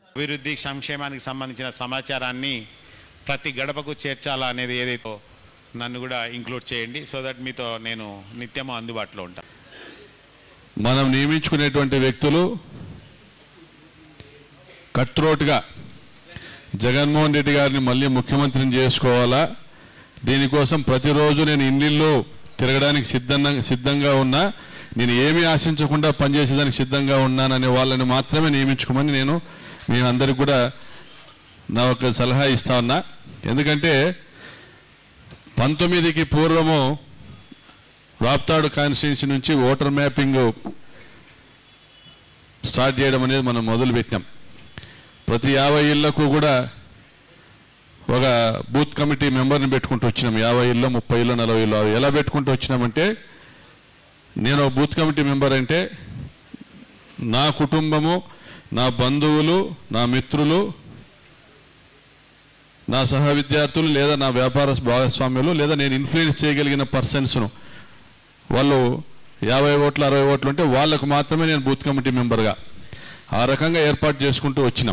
అభివృద్ధి సంక్షేమానికి సంబంధించిన సమాచారాన్ని ప్రతి గడపకు చేర్చాలా అనేది ఏదైతే నన్ను కూడా ఇంక్లూడ్ చేయండి సో దట్ మీతో నేను నిత్యము అందుబాటులో ఉంటాను మనం నియమించుకునేటువంటి వ్యక్తులు కట్రోట్గా జగన్మోహన్ రెడ్డి గారిని మళ్ళీ ముఖ్యమంత్రిని చేసుకోవాలా దీనికోసం ప్రతిరోజు నేను ఇన్నిళ్ళు తిరగడానికి సిద్ధంగా సిద్ధంగా ఉన్నా నేను ఏమీ ఆశించకుండా పనిచేసేదానికి సిద్ధంగా ఉన్నాననే వాళ్ళని మాత్రమే నియమించుకోమని నేను మీ అందరికి కూడా నా ఒక సలహా ఇస్తా ఉన్నా ఎందుకంటే పంతొమ్మిదికి పూర్వము రాప్తాడు కాన్స్టిట్యున్సీ నుంచి ఓటర్ మ్యాపింగ్ స్టార్ట్ చేయడం అనేది మనం మొదలు పెట్టినాం ప్రతి యాభై ఇళ్లకు కూడా ఒక బూత్ కమిటీ మెంబర్ని పెట్టుకుంటూ వచ్చినాం యాభై ఇళ్ళు ముప్పై ఇళ్ళు నలభై ఇళ్ళు ఎలా పెట్టుకుంటూ వచ్చినామంటే నేను ఒక బూత్ కమిటీ మెంబర్ అంటే నా కుటుంబము నా బంధువులు నా మిత్రులు నా సహ విద్యార్థులు లేదా నా వ్యాపార భాగస్వామ్యులు లేదా నేను ఇన్ఫ్లుయెన్స్ చేయగలిగిన పర్సన్స్ను వాళ్ళు యాభై ఓట్లు అరవై ఓట్లు ఉంటే వాళ్ళకు మాత్రమే నేను బూత్ కమిటీ మెంబర్గా ఆ రకంగా ఏర్పాటు చేసుకుంటూ వచ్చినాం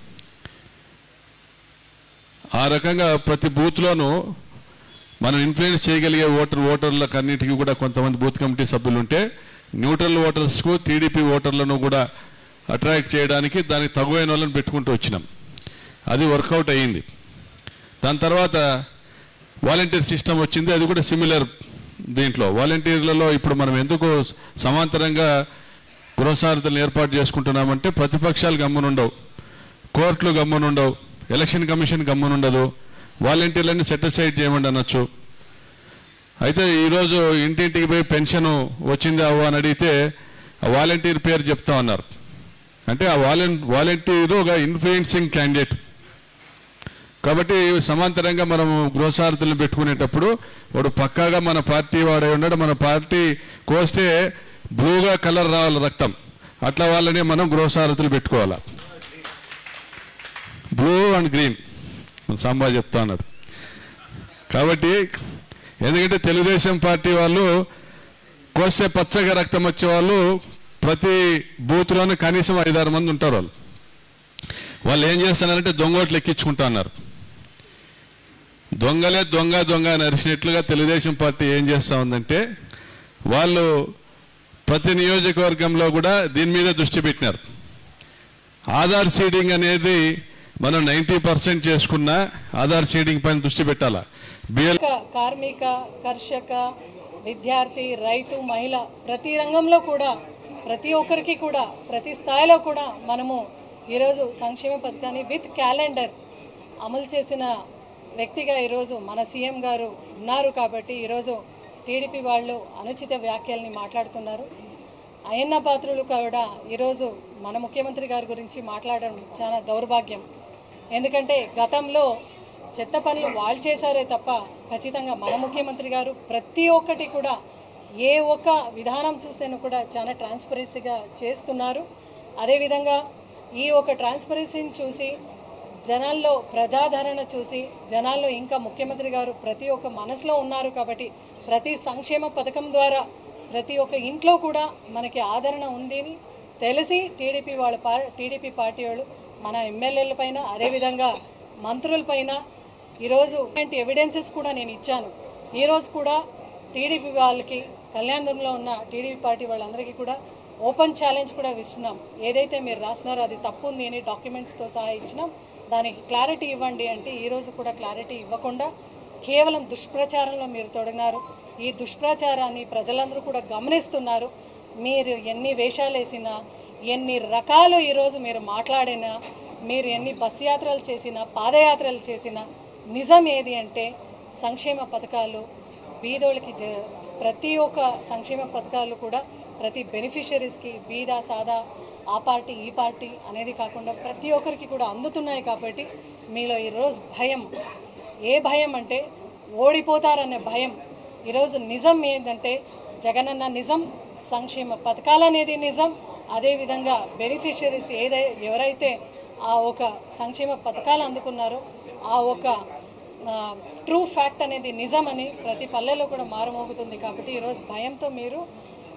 ఆ రకంగా ప్రతి బూత్లోనూ మనం ఇన్ఫ్లుయెన్స్ చేయగలిగే ఓటర్ ఓటర్లకు అన్నిటికీ కూడా కొంతమంది బూత్ కమిటీ సభ్యులు ఉంటే న్యూట్రల్ ఓటర్స్కు టీడీపీ ఓటర్లను కూడా అట్రాక్ట్ చేయడానికి దానికి తగువైన వాళ్ళని పెట్టుకుంటూ వచ్చినాం అది వర్కౌట్ అయ్యింది దాని తర్వాత వాలంటీర్ సిస్టమ్ వచ్చింది అది కూడా సిమిలర్ దీంట్లో వాలంటీర్లలో ఇప్పుడు మనం ఎందుకు సమాంతరంగా గృహసారథులను ఏర్పాటు చేసుకుంటున్నామంటే ప్రతిపక్షాలు గమ్మునుండవు కోర్టులు గమ్మునుండవు ఎలక్షన్ కమిషన్ గమ్మునుండదు వాలంటీర్లన్నీ సెటిసైడ్ చేయమండి అనొచ్చు అయితే ఈరోజు ఇంటింటికి పోయి పెన్షన్ వచ్చిందా అవ్వ అని అడిగితే ఆ వాలంటీర్ పేరు చెప్తా ఉన్నారు అంటే ఆ వాలంటీ వాలంటీర్ ఒక ఇన్ఫ్లుయెన్సింగ్ క్యాండిడేట్ కాబట్టి సమాంతరంగా మనం గృహసారథులను పెట్టుకునేటప్పుడు వాడు పక్కాగా మన పార్టీ వాడే ఉన్నాడు మన పార్టీ కోస్తే బ్లూగా కలర్ రావాలి రక్తం అట్లా వాళ్ళనే మనం గృహసారథులు పెట్టుకోవాలి బ్లూ అండ్ గ్రీన్ సాంబా చెప్తా ఉన్నారు కాబట్టి ఎందుకంటే తెలుగుదేశం పార్టీ వాళ్ళు కోస్తే పచ్చగా రక్తం వచ్చే వాళ్ళు ప్రతి బూత్లోనే కనీసం ఐదారు మంది ఉంటారు వాళ్ళు వాళ్ళు ఏం చేస్తున్నారంటే దొంగోట్లు ఎక్కించుకుంటా అన్నారు దొంగలే దొంగ దొంగ అని అరిచినట్లుగా తెలుగుదేశం పార్టీ ఏం చేస్తా ఉందంటే వాళ్ళు ప్రతి నియోజకవర్గంలో కూడా దీని మీద దృష్టి పెట్టినారు ఆధార్ సీడింగ్ అనేది మనం నైంటీ పర్సెంట్ చేసుకున్న ఆధార్ సీడింగ్ పైన దృష్టి పెట్టాలా బిఎల్ క- కార్మిక కర్షక విద్యార్థి రైతు మహిళ ప్రతి రంగంలో కూడా ప్రతి ఒక్కరికి కూడా ప్రతి స్థాయిలో కూడా మనము ఈరోజు సంక్షేమ పథకాన్ని విత్ క్యాలెండర్ అమలు చేసిన వ్యక్తిగా ఈరోజు మన సీఎం గారు ఉన్నారు కాబట్టి ఈరోజు టీడీపీ వాళ్ళు అనుచిత వ్యాఖ్యల్ని మాట్లాడుతున్నారు అయ్యన్న పాత్రులు కూడా ఈరోజు మన ముఖ్యమంత్రి గారి గురించి మాట్లాడడం చాలా దౌర్భాగ్యం ఎందుకంటే గతంలో చెత్త పనులు వాళ్ళు చేశారే తప్ప ఖచ్చితంగా మన ముఖ్యమంత్రి గారు ప్రతి ఒక్కటి కూడా ఏ ఒక్క విధానం చూస్తేనూ కూడా చాలా ట్రాన్స్పరెన్సీగా చేస్తున్నారు అదేవిధంగా ఈ ఒక ట్రాన్స్పరెన్సీని చూసి జనాల్లో ప్రజాదరణ చూసి జనాల్లో ఇంకా ముఖ్యమంత్రి గారు ప్రతి ఒక్క మనసులో ఉన్నారు కాబట్టి ప్రతి సంక్షేమ పథకం ద్వారా ప్రతి ఒక్క ఇంట్లో కూడా మనకి ఆదరణ ఉంది అని తెలిసి టీడీపీ వాళ్ళ పా టీడీపీ పార్టీ వాళ్ళు మన ఎమ్మెల్యేల పైన అదేవిధంగా మంత్రుల పైన ఈరోజు ఇలాంటి ఎవిడెన్సెస్ కూడా నేను ఇచ్చాను ఈరోజు కూడా టీడీపీ వాళ్ళకి కళ్యాణదుర్గంలో ఉన్న టీడీపీ పార్టీ వాళ్ళందరికీ కూడా ఓపెన్ ఛాలెంజ్ కూడా ఇస్తున్నాం ఏదైతే మీరు రాసినారో అది తప్పు ఉంది అని డాక్యుమెంట్స్తో సహా ఇచ్చినాం దానికి క్లారిటీ ఇవ్వండి అంటే ఈరోజు కూడా క్లారిటీ ఇవ్వకుండా కేవలం దుష్ప్రచారంలో మీరు తొడిగినారు ఈ దుష్ప్రచారాన్ని ప్రజలందరూ కూడా గమనిస్తున్నారు మీరు ఎన్ని వేషాలు వేసినా ఎన్ని రకాలు ఈరోజు మీరు మాట్లాడినా మీరు ఎన్ని బస్ యాత్రలు చేసినా పాదయాత్రలు చేసినా నిజం ఏది అంటే సంక్షేమ పథకాలు బీదోళ్ళకి జ ప్రతి ఒక్క సంక్షేమ పథకాలు కూడా ప్రతి బెనిఫిషరీస్కి బీద సాదా ఆ పార్టీ ఈ పార్టీ అనేది కాకుండా ప్రతి ఒక్కరికి కూడా అందుతున్నాయి కాబట్టి మీలో ఈరోజు భయం ఏ భయం అంటే ఓడిపోతారనే భయం ఈరోజు నిజం ఏంటంటే జగనన్న నిజం సంక్షేమ పథకాలు అనేది నిజం అదేవిధంగా బెనిఫిషరీస్ ఏదై ఎవరైతే ఆ ఒక సంక్షేమ పథకాలు అందుకున్నారో ఆ ఒక ట్రూ ఫ్యాక్ట్ అనేది నిజమని ప్రతి పల్లెలో కూడా మారుమోగుతుంది కాబట్టి ఈరోజు భయంతో మీరు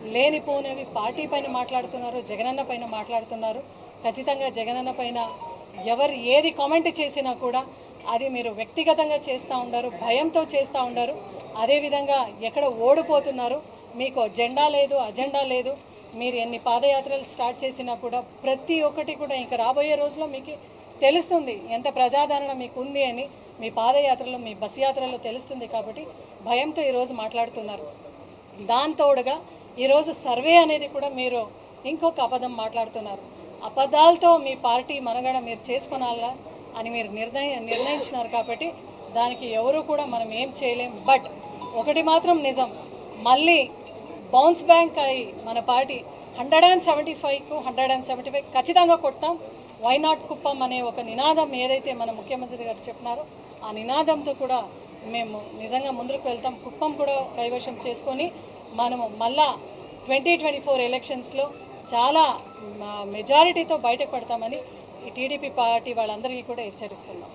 లేనిపోనివి పార్టీ పైన మాట్లాడుతున్నారు జగనన్న పైన మాట్లాడుతున్నారు ఖచ్చితంగా జగనన్న పైన ఎవరు ఏది కామెంట్ చేసినా కూడా అది మీరు వ్యక్తిగతంగా చేస్తూ ఉండారు భయంతో చేస్తూ ఉండారు అదేవిధంగా ఎక్కడ ఓడిపోతున్నారు మీకు జెండా లేదు అజెండా లేదు మీరు ఎన్ని పాదయాత్రలు స్టార్ట్ చేసినా కూడా ప్రతి ఒక్కటి కూడా ఇంకా రాబోయే రోజుల్లో మీకు తెలుస్తుంది ఎంత ప్రజాదరణ మీకు ఉంది అని మీ పాదయాత్రలో మీ బస్ యాత్రలో తెలుస్తుంది కాబట్టి భయంతో ఈరోజు మాట్లాడుతున్నారు దాంతోడుగా ఈరోజు సర్వే అనేది కూడా మీరు ఇంకొక అబద్ధం మాట్లాడుతున్నారు అబద్ధాలతో మీ పార్టీ మనగడ మీరు చేసుకునాలా అని మీరు నిర్ణయ నిర్ణయించినారు కాబట్టి దానికి ఎవరు కూడా మనం ఏం చేయలేం బట్ ఒకటి మాత్రం నిజం మళ్ళీ బౌన్స్ బ్యాంక్ అయి మన పార్టీ హండ్రెడ్ అండ్ సెవెంటీ ఫైవ్కు హండ్రెడ్ అండ్ సెవెంటీ ఫైవ్ ఖచ్చితంగా కొడతాం వై నాట్ కుప్పం అనే ఒక నినాదం ఏదైతే మన ముఖ్యమంత్రి గారు చెప్పినారో ఆ నినాదంతో కూడా మేము నిజంగా ముందుకు వెళ్తాం కుప్పం కూడా కైవశం చేసుకొని మనము మళ్ళా ట్వంటీ ట్వంటీ ఫోర్ ఎలక్షన్స్లో చాలా మెజారిటీతో బయటకు పడతామని ఈ టీడీపీ పార్టీ వాళ్ళందరికీ కూడా హెచ్చరిస్తున్నాం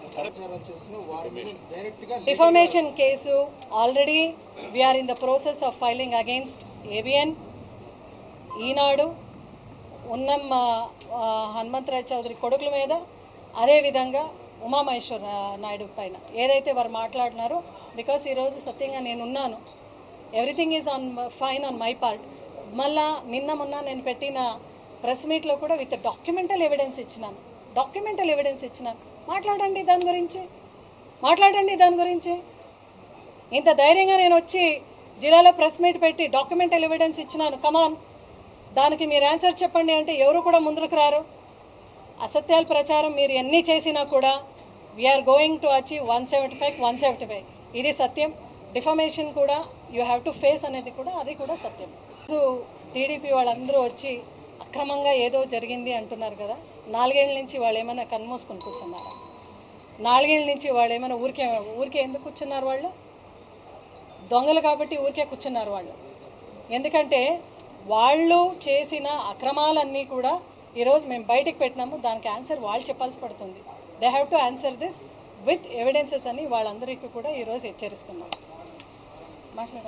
defamation case already we're in the process of filing against ABN Eenadu ఉన్నం ఆ, హనుమంతరాయ్ చౌదరి కొడుకుల మీద అదేవిధంగా ఉమామహేశ్వర నాయుడు పైన ఏదైతే వారు మాట్లాడినారో బికాస్ ఈరోజు సత్యంగా నేను ఉన్నాను everything is on fine on my part మళ్ళా నిన్న మొన్న నేను పెట్టిన ప్రెస్ మీట్లో కూడా విత్ డాక్యుమెంటల్ ఎవిడెన్స్ ఇచ్చినాను డాక్యుమెంటల్ ఎవిడెన్స్ ఇచ్చినాను మాట్లాడండి దాని గురించి మాట్లాడండి దాని గురించి ఇంత ధైర్యంగా నేను వచ్చి జిల్లాలో ప్రెస్ మీట్ పెట్టి డాక్యుమెంటల్ ఎవిడెన్స్ ఇచ్చినాను కమాన్ దానికి మీరు ఆన్సర్ చెప్పండి అంటే ఎవరు కూడా ముందుకు రారు అసత్యాల ప్రచారం మీరు ఎన్ని చేసినా కూడా we're going to achieve one seventy five one seventy five ఇది సత్యం డిఫమేషన్ కూడా యూ హ్యావ్ టు ఫేస్ అనేది కూడా అది కూడా సత్యం సో టీడీపీ వాళ్ళందరూ వచ్చి అక్రమంగా ఏదో జరిగింది అంటున్నారు కదా నాలుగేళ్ల నుంచి వాళ్ళు ఏమైనా కన్మూసుకొని కూర్చున్నారా నాలుగేళ్ల నుంచి వాళ్ళు ఏమైనా ఊరికే ఊరికే ఎందుకు కూర్చున్నారు వాళ్ళు దొంగలు కాబట్టి ఊరికే కూర్చున్నారు వాళ్ళు ఎందుకంటే వాళ్ళు చేసిన అక్రమాలన్నీ కూడా ఈరోజు మేము బయటకు పెట్టినాము దానికి ఆన్సర్ వాళ్ళు చెప్పాల్సి పడుతుంది they have to answer this with evidences అని వాళ్ళందరికీ కూడా ఈరోజు హెచ్చరిస్తున్నాం మాట్లాడ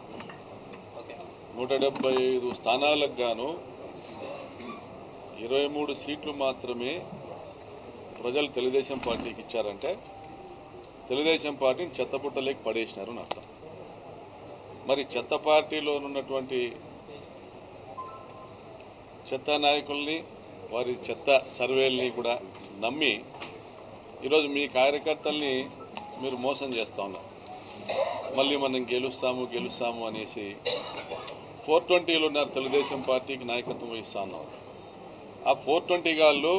నూట డెబ్బై ఐదు స్థానాలకు గాను ఇరవై మూడు సీట్లు మాత్రమే ప్రజలు తెలుగుదేశం పార్టీకి ఇచ్చారంటే తెలుగుదేశం పార్టీని చెత్తపుట్టలేకి పడేసినారు అని అర్థం మరి చెత్త పార్టీలో ఉన్నటువంటి చెత్త నాయకుల్ని వారి చెత్త సర్వేల్ని కూడా నమ్మి ఈరోజు మీ కార్యకర్తల్ని మీరు మోసం చేస్తా ఉన్నారు మళ్ళీ మనం గెలుస్తాము గెలుస్తాము అనేసి ఫోర్ ట్వంటీలో ఉన్నారు తెలుగుదేశం పార్టీకి నాయకత్వం వహిస్తా ఉన్నారు ఆ ఫోర్ ట్వంటీ గాళ్ళు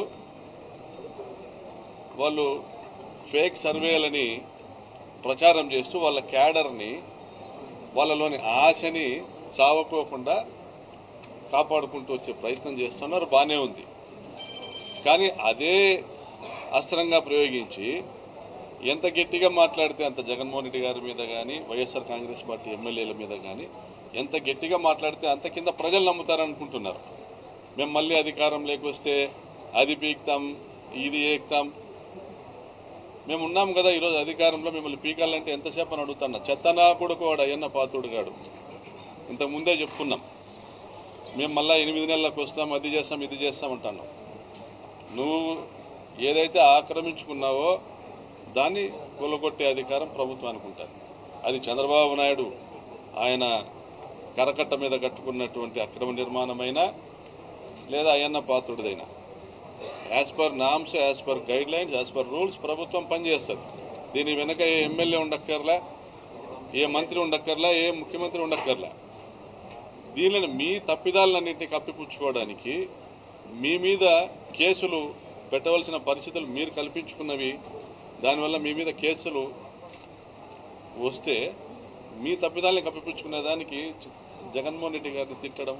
వాళ్ళు ఫేక్ సర్వేలని ప్రచారం చేస్తూ వాళ్ళ క్యాడర్ని వాళ్ళలోని ఆశని చావకోకుండా కాపాడుకుంటూ వచ్చే ప్రయత్నం చేస్తున్నారు బాగానే ఉంది కానీ అదే అస్త్రంగా ప్రయోగించి ఎంత గట్టిగా మాట్లాడితే అంత జగన్మోహన్ రెడ్డి గారి మీద కానీ వైఎస్ఆర్ కాంగ్రెస్ పార్టీ ఎమ్మెల్యేల మీద కానీ ఎంత గట్టిగా మాట్లాడితే అంత కింద ప్రజలు నమ్ముతారనుకుంటున్నారు మేము మళ్ళీ అధికారం లేకొస్తే అది పీకుతాం ఇది ఏకుతాం మేము ఉన్నాం కదా ఈరోజు అధికారంలో మిమ్మల్ని పీకాలంటే ఎంతసేపు అని అడుగుతున్నా చెత్తనా కొడుకు వాడు అయ్యన్న పాతుడు గాడు ఇంతకు ముందే చెప్పుకున్నాం మేము మళ్ళీ ఎనిమిది నెలలకు వస్తాం అది చేస్తాం ఇది చేస్తాం అంటున్నాం నువ్వు ఏదైతే ఆక్రమించుకున్నావో దాన్ని కొలగొట్టే అధికారం ప్రభుత్వానికి ఉంటుంది అది చంద్రబాబు నాయుడు ఆయన కరకట్ట మీద కట్టుకున్నటువంటి అక్రమ నిర్మాణమైనా లేదా అయ్యన్న పాత్రుడిదైనా as per norms as per guidelines as per rules ప్రభుత్వం పనిచేస్తుంది దీని వెనక ఏ ఎమ్మెల్యే ఉండక్కర్లా ఏ మంత్రి ఉండక్కర్లా ఏ ముఖ్యమంత్రి ఉండక్కర్లా దీనిని మీ తప్పిదాలన్నింటినీ కప్పిపుచ్చుకోవడానికి మీ మీద కేసులు పెట్టవలసిన పరిస్థితులు మీరు కల్పించుకున్నవి దానివల్ల మీ మీద కేసులు వస్తే మీ తప్పిదాలని కప్పిపుచ్చుకునే దానికి చ- జగన్మోహన్ రెడ్డి గారిని తిట్టడం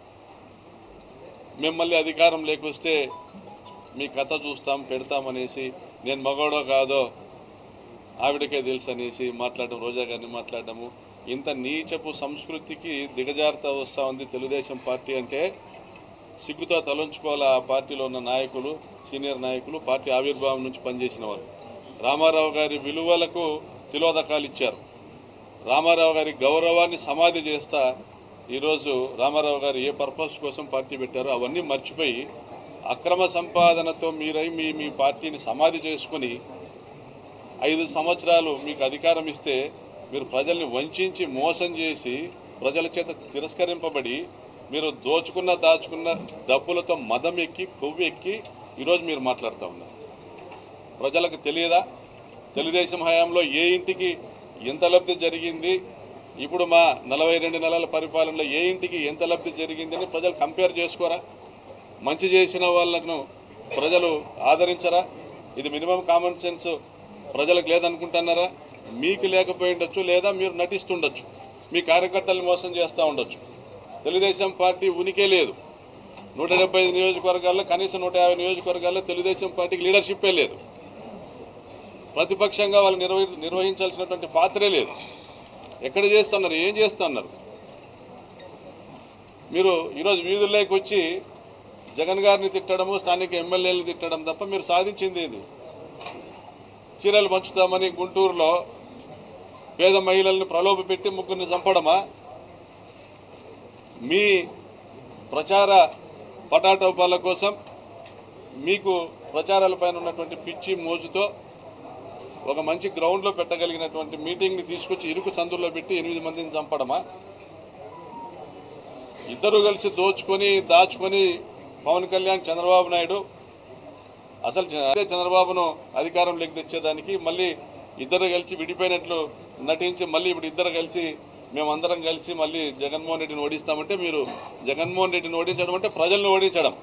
మేము మళ్ళీ అధికారం లేకొస్తే మీ కథ చూస్తాం పెడతాం అనేసి నేను మగోడో కాదో ఆవిడకే తెలుసు అనేసి మాట్లాడడం రోజా గారిని మాట్లాడడము ఇంత నీచపు సంస్కృతికి దిగజారుతా వస్తూ ఉంది తెలుగుదేశం పార్టీ అంటే సిగ్గుతో తలంచుకోవాలి ఆ పార్టీలో ఉన్న నాయకులు సీనియర్ నాయకులు పార్టీ ఆవిర్భావం నుంచి పనిచేసిన వారు రామారావు గారి విలువలకు తిలోదకాలు ఇచ్చారు రామారావు గారి గౌరవాన్ని సమాధి చేస్తా ఈరోజు రామారావు గారు ఏ పర్పస్ కోసం పార్టీ పెట్టారో అవన్నీ మర్చిపోయి అక్రమ సంపాదనతో మీరై మీ మీ పార్టీని సమాధి చేసుకొని ఐదు సంవత్సరాలు మీకు అధికారం ఇస్తే మీరు ప్రజల్ని వంచి మోసం చేసి ప్రజల చేత తిరస్కరింపబడి మీరు దోచుకున్న దాచుకున్న డబ్బులతో మదం ఎక్కి కొవ్వు ఎక్కి ఈరోజు మీరు మాట్లాడుతూ ఉన్నారు ప్రజలకు తెలియదా తెలుగుదేశం హయాంలో ఏ ఇంటికి ఎంత లబ్ధి జరిగింది ఇప్పుడు మా నలభై రెండు నెలల పరిపాలనలో ఏ ఇంటికి ఎంత లబ్ధి జరిగిందని ప్రజలు కంపేర్ చేసుకోరా మంచి చేసిన వాళ్ళను ప్రజలు ఆదరించరా ఇది మినిమం కామన్ సెన్స్ ప్రజలకు లేదనుకుంటున్నారా మీకు లేకపోయి ఉండొచ్చు లేదా మీరు నటిస్తుండొచ్చు మీ కార్యకర్తలను మోసం చేస్తూ ఉండొచ్చు తెలుగుదేశం పార్టీ ఉనికే లేదు నూట డెబ్బై ఐదు నియోజకవర్గాల్లో కనీసం నూట యాభై నియోజకవర్గాల్లో తెలుగుదేశం పార్టీకి లీడర్షిప్పే లేదు ప్రతిపక్షంగా వాళ్ళు నిర్వహి నిర్వహించాల్సినటువంటి పాత్రే లేదు ఎక్కడ చేస్తున్నారు ఏం చేస్తున్నారు మీరు ఈరోజు వీధుల్లోకి వచ్చి జగన్ గారిని తిట్టడము స్థానిక ఎమ్మెల్యేలను తిట్టడం తప్ప మీరు సాధించింది ఏది చీరలు పంచుతామని గుంటూరులో పేద మహిళలను ప్రలోభ పెట్టి ముగ్గురిని చంపడమా మీ ప్రచార పటాటోపాల కోసం మీకు ప్రచారాలపైన ఉన్నటువంటి పిచ్చి మోజుతో ఒక మంచి గ్రౌండ్లో పెట్టగలిగినటువంటి మీటింగ్ని తీసుకొచ్చి ఇరుకు సందుల్లో పెట్టి ఎనిమిది మందిని చంపడమా ఇద్దరు కలిసి దోచుకొని దాచుకొని పవన్ కళ్యాణ్ చంద్రబాబు నాయుడు అసలు చ- అదే చంద్రబాబును అధికారంలోకి తెచ్చేదానికి మళ్ళీ ఇద్దరు కలిసి విడిపోయినట్లు నటించి మళ్ళీ ఇప్పుడు ఇద్దరు కలిసి మేమందరం కలిసి మళ్ళీ జగన్మోహన్ రెడ్డిని ఓడిస్తామంటే మీరు జగన్మోహన్ రెడ్డిని ఓడించడం అంటే ప్రజలను ఓడించడం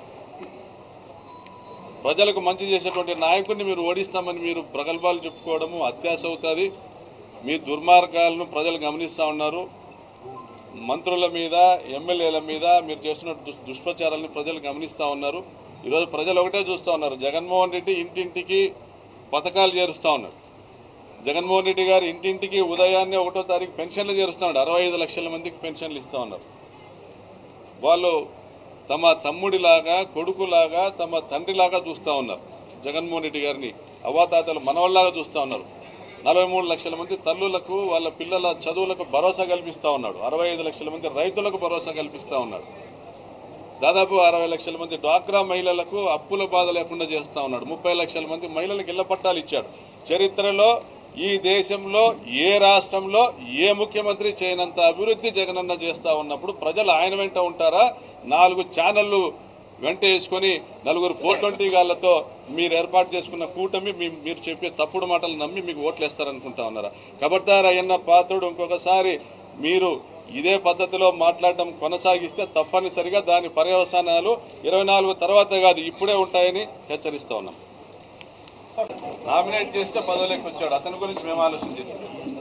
ప్రజలకు మంచి చేసేటువంటి నాయకుడిని మీరు ఓడిస్తామని మీరు ప్రగల్భాలు చెప్పుకోవడము అత్యాశ అవుతుంది మీ దుర్మార్గాలను ప్రజలు గమనిస్తూ ఉన్నారు మంత్రుల మీద ఎమ్మెల్యేల మీద మీరు చేస్తున్న దుష్- దుష్ప్రచారాలను ప్రజలు గమనిస్తూ ఉన్నారు ఈరోజు ప్రజలు ఒకటే చూస్తూ ఉన్నారు జగన్మోహన్ రెడ్డి ఇంటింటికి పథకాలు చేరుస్తూ ఉన్నారు జగన్మోహన్ రెడ్డి గారు ఇంటింటికి ఉదయాన్నే ఒకటో తారీఖు పెన్షన్లు చేరుస్తూ ఉన్నారు అరవై ఐదు లక్షల మందికి పెన్షన్లు ఇస్తూ ఉన్నారు వాళ్ళు తమ తమ్ముడిలాగా కొడుకులాగా తమ తండ్రిలాగా చూస్తూ ఉన్నారు జగన్మోహన్ రెడ్డి గారిని అవ్వాతాతలు మనవల్లాగా చూస్తూ ఉన్నారు నలభై మూడు లక్షల మంది తల్లులకు వాళ్ళ పిల్లల చదువులకు భరోసా కల్పిస్తూ ఉన్నాడు అరవై ఐదు లక్షల మంది రైతులకు భరోసా కల్పిస్తూ ఉన్నాడు దాదాపు అరవై లక్షల మంది డ్వాక్రా మహిళలకు అప్పుల బాధ లేకుండా చేస్తూ ఉన్నాడు ముప్పై లక్షల మంది మహిళలకు ఇళ్ల పట్టాలు ఇచ్చాడు చరిత్రలో ఈ దేశంలో ఏ రాష్ట్రంలో ఏ ముఖ్యమంత్రి చేయనంత అభివృద్ధి జగనన్న చేస్తా ఉన్నప్పుడు ప్రజలు ఆయన వెంట ఉంటారా నాలుగు ఛానళ్ళు వెంట వేసుకొని నలుగురు ఫోర్ ట్వంటీ గాళ్లతో మీరు ఏర్పాటు చేసుకున్న కూటమి మీ మీరు చెప్పే తప్పుడు మాటలు నమ్మి మీకు ఓట్లు వేస్తారనుకుంటా ఉన్నారా ఖబర్దార్ అయ్యన్న పాత్రుడు ఇంకొకసారి మీరు ఇదే పద్ధతిలో మాట్లాడడం కొనసాగిస్తే తప్పనిసరిగా దాని పర్యవసానాలు ఇరవై నాలుగు తర్వాత కాదు ఇప్పుడే ఉంటాయని హెచ్చరిస్తా ఉన్నాం నామినేట్ చేస్తే పదవిలోకి వచ్చాడు అతని గురించి మేము ఆలోచన చేసాం